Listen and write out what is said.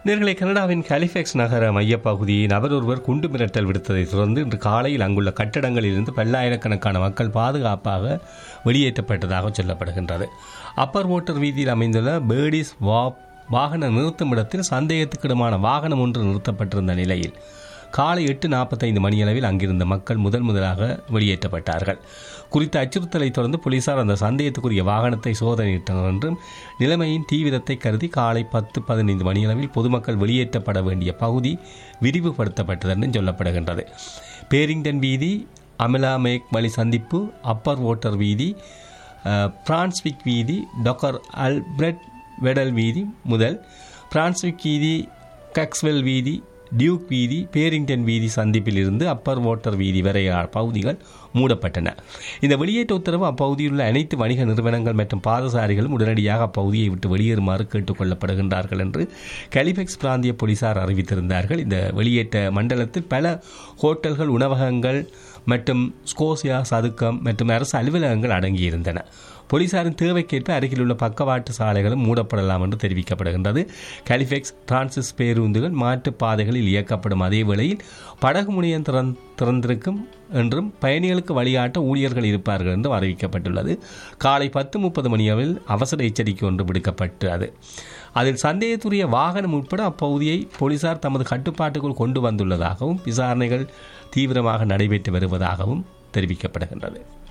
நேர்களை கனடாவின் ஹாலிஃபேக்ஸ் நகர மையப்பகுதியில் நபர் ஒருவர் குண்டு மிரட்டல் விடுத்ததைத் தொடர்ந்து இன்று காலையில் அங்குள்ள கட்டடங்களிலிருந்து பல்லாயிரக்கணக்கான மக்கள் பாதுகாப்பாக வெளியேற்றப்பட்டதாக சொல்லப்படுகின்றது அப்பர் ஓட்டர் வீதியில் அமைந்துள்ள பேர்டிஸ் வா வாகன நிறுத்தும் இடத்தில் சந்தேகத்துக்கிடமான வாகனம் ஒன்று நிறுத்தப்பட்டிருந்த நிலையில் காலை எட்டு நாற்பத்தைந்து மணியளவில் அங்கிருந்த மக்கள் முதல் முதலாக வெளியேற்றப்பட்டார்கள் குறித்த அச்சுறுத்தலை தொடர்ந்து போலீசார் அந்த சந்தேகத்துக்குரிய வாகனத்தை சோதனையிட்டனர் என்றும் நிலைமையின் தீவிரத்தை கருதி காலை பத்து பதினைந்து மணியளவில் பொதுமக்கள் வெளியேற்றப்பட வேண்டிய பகுதி விரிவுபடுத்தப்பட்டது என்றும் சொல்லப்படுகின்றது பேரிங்டன் வீதி அமலா மேக் வழி சந்திப்பு அப்பர் ஓட்டர் வீதி அஹ், பிரான்ஸ்விக் வீதி டாக்டர் அல்பிரட் வெடல் வீதி முதல் பிரான்ஸ்விக் வீதி கக்ஸ்வெல் வீதி டியூக் வீதி பேரிங்டன் வீதி சந்திப்பில் இருந்து அப்பர் ஓட்டர் வீதி வரையான பகுதிகள் மூடப்பட்டன இந்த வெளியேற்ற உத்தரவு அப்பகுதியில் உள்ள அனைத்து வணிக நிறுவனங்கள் மற்றும் பாதசாரிகளும் உடனடியாக அப்பகுதியை விட்டு வெளியேறுமாறு கேட்டுக்கொள்ளப்படுகின்றார்கள் என்று கலிபெக்ஸ் பிராந்திய போலீசார் அறிவித்திருந்தார்கள் இந்த வெளியேற்ற மண்டலத்தில் பல ஹோட்டல்கள் உணவகங்கள் மற்றும் ஸ்கோசியா சதுக்கம் மற்றும் அரசு அலுவலகங்கள் அடங்கியிருந்தன போலீசாரின் தேவைக்கேற்ப அருகிலுள்ள பக்கவாட்டு சாலைகளும் மூடப்படலாம் என்று தெரிவிக்கப்படுகின்றது கலிஃபெக்ஸ் பிரான்சிஸ் பேருந்துகள் மாற்றுப் பாதைகளில் இயக்கப்படும் அதே வேளையில் படகு முனையம் திறந் திறந்திருக்கும் என்றும் பயணிகளுக்கு வழிகாட்ட ஊழியர்கள் இருப்பார்கள் என்றும் அறிவிக்கப்பட்டுள்ளது காலை பத்து முப்பது மணியளவில் அவசர எச்சரிக்கை ஒன்று விடுக்கப்பட்டது அதில் சந்தேகத்துரிய வாகனம் உட்பட அப்பகுதியை போலீசார் தமது கட்டுப்பாட்டுக்குள் கொண்டு வந்துள்ளதாகவும் விசாரணைகள் தீவிரமாக நடைபெற்று வருவதாகவும் தெரிவிக்கப்படுகின்றது